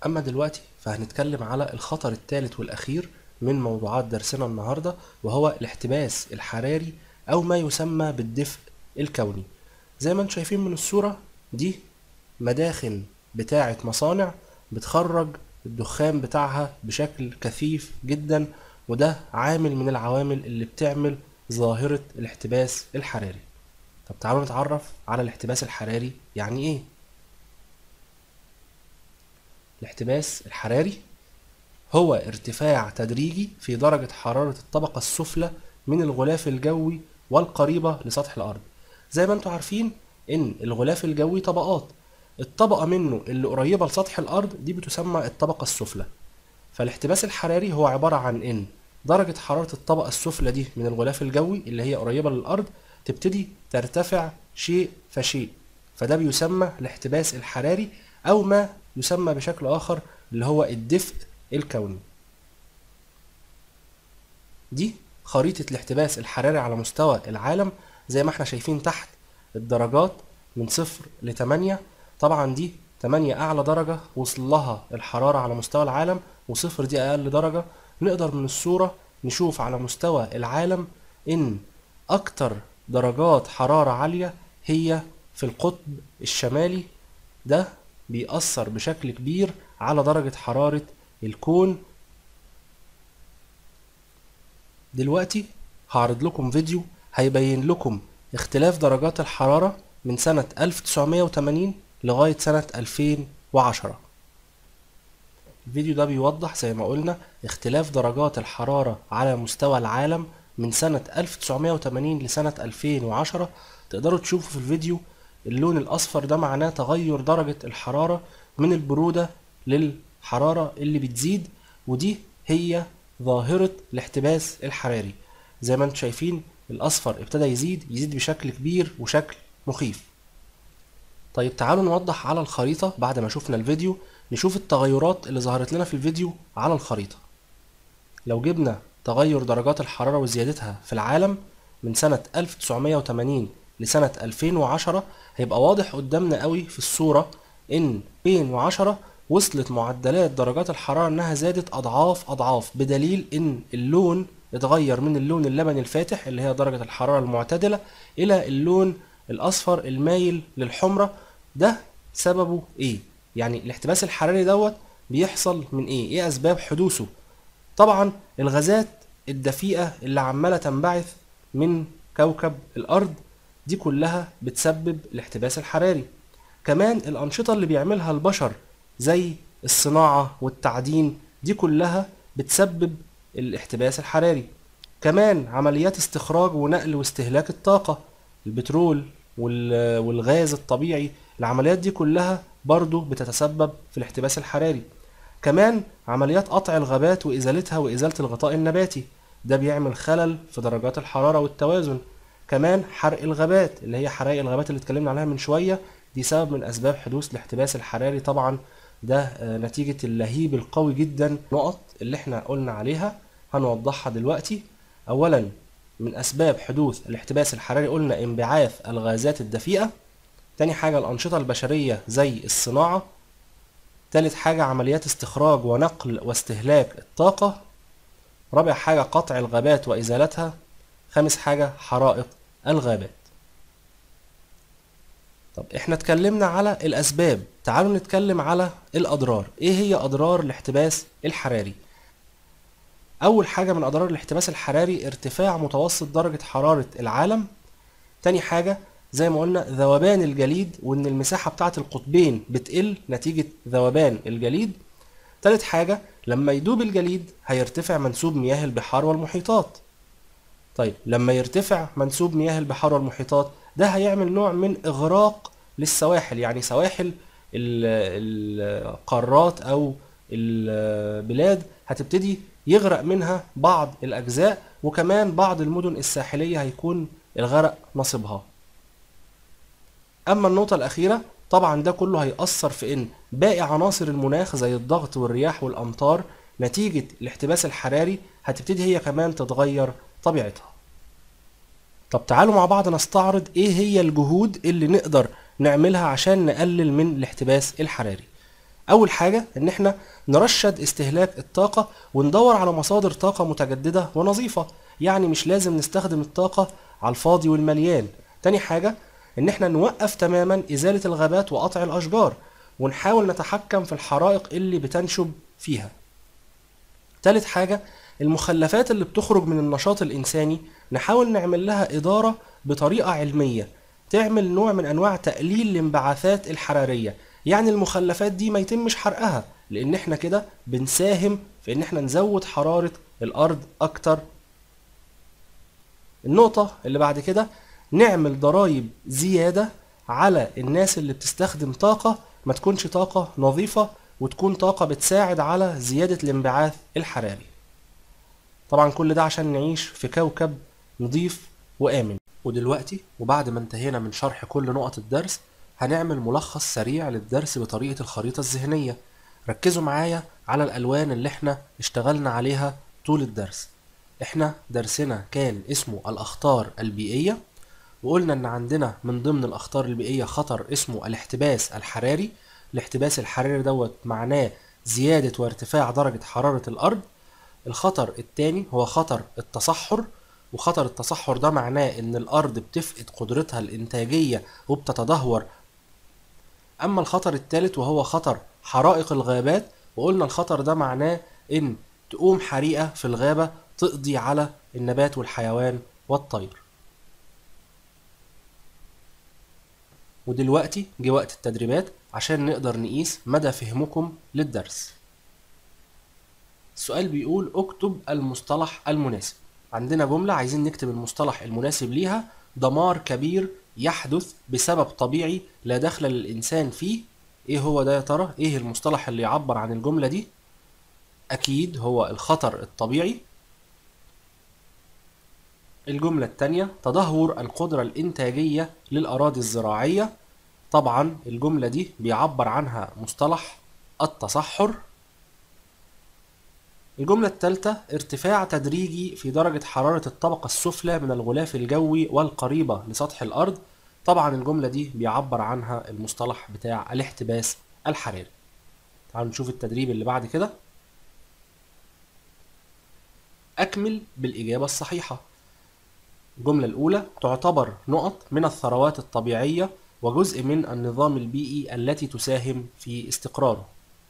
أما دلوقتي فهنتكلم على الخطر الثالث والأخير من موضوعات درسنا النهاردة وهو الاحتباس الحراري أو ما يسمى بالدفء الكوني زي ما انتم شايفين من الصورة دي مداخن بتاعة مصانع بتخرج الدخان بتاعها بشكل كثيف جدا وده عامل من العوامل اللي بتعمل ظاهرة الاحتباس الحراري طب تعالوا نتعرف على الاحتباس الحراري يعني ايه الاحتباس الحراري هو ارتفاع تدريجي في درجة حرارة الطبقة السفلى من الغلاف الجوي والقريبة لسطح الأرض زي ما انتم عارفين ان الغلاف الجوي طبقات الطبقة منه اللي قريبة لسطح الأرض دي بتسمى الطبقة السفلى فالاحتباس الحراري هو عبارة عن ان درجة حرارة الطبقة السفلى دي من الغلاف الجوي اللي هي قريبة للأرض تبتدي ترتفع شيء فشيء فده بيسمى الاحتباس الحراري أو ما يسمى بشكل آخر اللي هو الدفء الكوني دي خريطة الاحتباس الحراري على مستوى العالم زي ما احنا شايفين تحت الدرجات من صفر لتمانية طبعا دي تمانية أعلى درجة وصل لها الحرارة على مستوى العالم وصفر دي أقل درجة نقدر من الصورة نشوف على مستوى العالم إن أكتر درجات حرارة عالية هي في القطب الشمالي ده بيأثر بشكل كبير على درجة حرارة الكون دلوقتي هعرض لكم فيديو هيبين لكم اختلاف درجات الحرارة من سنة 1980 لغاية سنة 2010 الفيديو ده بيوضح زي ما قلنا اختلاف درجات الحرارة على مستوى العالم من سنة 1980 لسنة 2010 تقدروا تشوفوا في الفيديو اللون الأصفر ده معناه تغير درجة الحرارة من البرودة للحرارة اللي بتزيد ودي هي ظاهرة الاحتباس الحراري زي ما انتم شايفين الأصفر ابتدى يزيد يزيد بشكل كبير وشكل مخيف طيب تعالوا نوضح على الخريطة بعد ما شفنا الفيديو نشوف التغيرات اللي ظهرت لنا في الفيديو على الخريطة لو جبنا تغير درجات الحرارة وزيادتها في العالم من سنة 1980 لسنة 2010 هيبقى واضح قدامنا قوي في الصورة ان 2010 وصلت معدلات درجات الحرارة انها زادت اضعاف اضعاف بدليل ان اللون اتغير من اللون اللبني الفاتح اللي هي درجة الحرارة المعتدلة الى اللون الاصفر المايل للحمرة ده سببه ايه يعني الاحتباس الحراري دوت بيحصل من ايه ايه اسباب حدوثه طبعا الغازات الدفيئة اللي عمالة تنبعث من كوكب الارض دي كلها بتسبب الاحتباس الحراري كمان الأنشطة اللي بيعملها البشر زي الصناعة والتعدين دي كلها بتسبب الاحتباس الحراري كمان عمليات استخراج ونقل واستهلاك الطاقة البترول والغاز الطبيعي العمليات دي كلها برضو بتتسبب في الاحتباس الحراري كمان عمليات قطع الغابات وإزالتها وإزالة الغطاء النباتي ده بيعمل خلل في درجات الحرارة والتوازن كمان حرق الغابات اللي هي حرائق الغابات اللي اتكلمنا عليها من شوية دي سبب من أسباب حدوث الاحتباس الحراري طبعا ده نتيجة اللهيب القوي جدا نقط اللي احنا قلنا عليها هنوضحها دلوقتي أولا من أسباب حدوث الاحتباس الحراري قلنا انبعاث الغازات الدفيئة تاني حاجة الأنشطة البشرية زي الصناعة تالت حاجة عمليات استخراج ونقل واستهلاك الطاقة رابع حاجة قطع الغابات وإزالتها خامس حاجة حرائق الغابات طب احنا اتكلمنا على الأسباب تعالوا نتكلم على الأضرار ايه هي أضرار الاحتباس الحراري أول حاجة من أضرار الاحتباس الحراري ارتفاع متوسط درجة حرارة العالم تاني حاجة زي ما قلنا ذوبان الجليد وان المساحة بتاعة القطبين بتقل نتيجة ذوبان الجليد تالت حاجة لما يدوب الجليد هيرتفع منسوب مياه البحار والمحيطات طيب لما يرتفع منسوب مياه البحار والمحيطات ده هيعمل نوع من اغراق للسواحل يعني سواحل القارات او البلاد هتبتدي يغرق منها بعض الاجزاء وكمان بعض المدن الساحلية هيكون الغرق نصيبها اما النقطة الاخيرة طبعا ده كله هيأثر في ان باقي عناصر المناخ زي الضغط والرياح والامطار نتيجة الاحتباس الحراري هتبتدي هي كمان تتغير طبيعتها طب تعالوا مع بعض نستعرض ايه هي الجهود اللي نقدر نعملها عشان نقلل من الاحتباس الحراري اول حاجة ان احنا نرشد استهلاك الطاقة وندور على مصادر طاقة متجددة ونظيفة يعني مش لازم نستخدم الطاقة على الفاضي والمليان تاني حاجة ان احنا نوقف تماما ازالة الغابات وقطع الاشجار ونحاول نتحكم في الحرائق اللي بتنشب فيها تالت حاجة المخلفات اللي بتخرج من النشاط الإنساني نحاول نعمل لها إدارة بطريقة علمية تعمل نوع من أنواع تقليل الانبعاثات الحرارية يعني المخلفات دي ما يتمش حرقها لأن احنا كده بنساهم في إن احنا نزود حرارة الأرض أكتر النقطة اللي بعد كده نعمل ضرائب زيادة على الناس اللي بتستخدم طاقة ما تكونش طاقة نظيفة وتكون طاقة بتساعد على زيادة الانبعاث الحراري طبعا كل ده عشان نعيش في كوكب نظيف وآمن ودلوقتي وبعد ما انتهينا من شرح كل نقط الدرس هنعمل ملخص سريع للدرس بطريقة الخريطة الذهنية ركزوا معايا على الألوان اللي احنا اشتغلنا عليها طول الدرس احنا درسنا كان اسمه الأخطار البيئية وقلنا ان عندنا من ضمن الأخطار البيئية خطر اسمه الاحتباس الحراري الاحتباس الحراري دوت معناه زيادة وارتفاع درجة حرارة الأرض الخطر التاني هو خطر التصحر وخطر التصحر ده معناه ان الارض بتفقد قدرتها الانتاجية وبتتدهور اما الخطر التالت وهو خطر حرائق الغابات وقلنا الخطر ده معناه ان تقوم حريقة في الغابة تقضي على النبات والحيوان والطير ودلوقتي جه وقت التدريبات عشان نقدر نقيس مدى فهمكم للدرس السؤال بيقول اكتب المصطلح المناسب عندنا جملة عايزين نكتب المصطلح المناسب ليها دمار كبير يحدث بسبب طبيعي لا دخل للإنسان فيه ايه هو ده يا ترى ايه المصطلح اللي يعبر عن الجملة دي اكيد هو الخطر الطبيعي الجملة التانية تدهور القدرة الإنتاجية للأراضي الزراعية طبعا الجملة دي بيعبر عنها مصطلح التصحر الجملة الثالثة ارتفاع تدريجي في درجة حرارة الطبقة السفلى من الغلاف الجوي والقريبة لسطح الأرض طبعا الجملة دي بيعبر عنها المصطلح بتاع الاحتباس الحراري تعالوا نشوف التدريب اللي بعد كده أكمل بالإجابة الصحيحة الجملة الأولى تعتبر نقط من الثروات الطبيعية وجزء من النظام البيئي التي تساهم في استقراره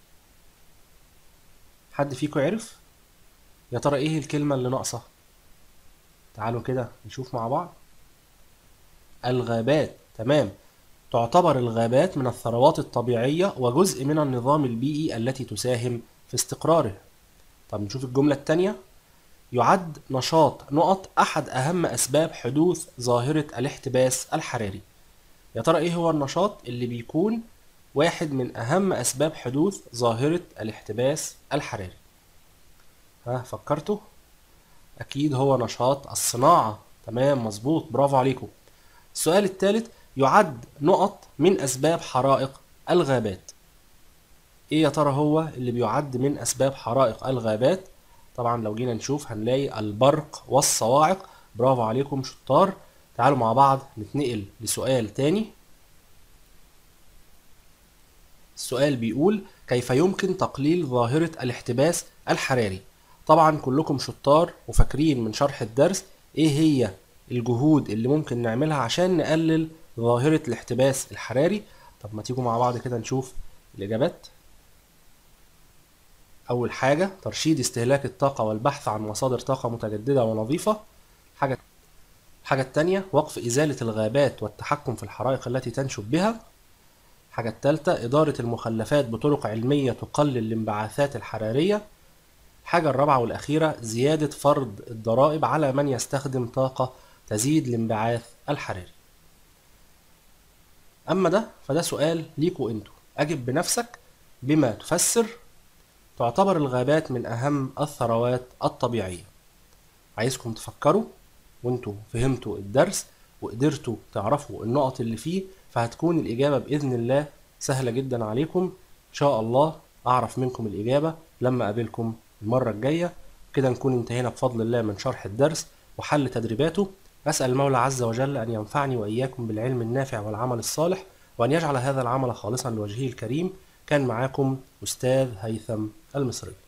حد فيكم عرف يا ترى ايه الكلمة اللي ناقصة تعالوا كده نشوف مع بعض الغابات تمام تعتبر الغابات من الثروات الطبيعية وجزء من النظام البيئي التي تساهم في استقراره طب نشوف الجملة التانية يعد نشاط نقط أحد أهم أسباب حدوث ظاهرة الاحتباس الحراري يا ترى إيه هو النشاط اللي بيكون واحد من أهم أسباب حدوث ظاهرة الاحتباس الحراري ها فكرتوا؟ أكيد هو نشاط الصناعة تمام مظبوط برافو عليكم السؤال الثالث يعد نقط من أسباب حرائق الغابات إيه يا ترى هو اللي بيعد من أسباب حرائق الغابات طبعا لو جينا نشوف هنلاقي البرق والصواعق برافو عليكم شطار تعالوا مع بعض نتنقل لسؤال تاني السؤال بيقول كيف يمكن تقليل ظاهرة الاحتباس الحراري طبعا كلكم شطار وفاكرين من شرح الدرس ايه هي الجهود اللي ممكن نعملها عشان نقلل ظاهرة الاحتباس الحراري طب ما تيجوا مع بعض كده نشوف الإجابات أول حاجة ترشيد استهلاك الطاقة والبحث عن مصادر طاقة متجددة ونظيفة حاجة الحاجة التانية وقف إزالة الغابات والتحكم في الحرائق التي تنشب بها الحاجة التالتة إدارة المخلفات بطرق علمية تقلل الانبعاثات الحرارية الحاجة الرابعة والأخيرة زيادة فرض الضرائب على من يستخدم طاقة تزيد الانبعاث الحراري أما ده فده سؤال ليكوا انتوا أجب بنفسك بما تفسر تعتبر الغابات من أهم الثروات الطبيعية عايزكم تفكروا وانتوا فهمتوا الدرس وقدرتوا تعرفوا النقط اللي فيه فهتكون الإجابة بإذن الله سهلة جدا عليكم إن شاء الله أعرف منكم الإجابة لما أقابلكم المرة الجاية كده نكون انتهينا بفضل الله من شرح الدرس وحل تدريباته أسأل المولى عز وجل أن ينفعني وإياكم بالعلم النافع والعمل الصالح وأن يجعل هذا العمل خالصا لوجهه الكريم كان معاكم أستاذ هيثم المصري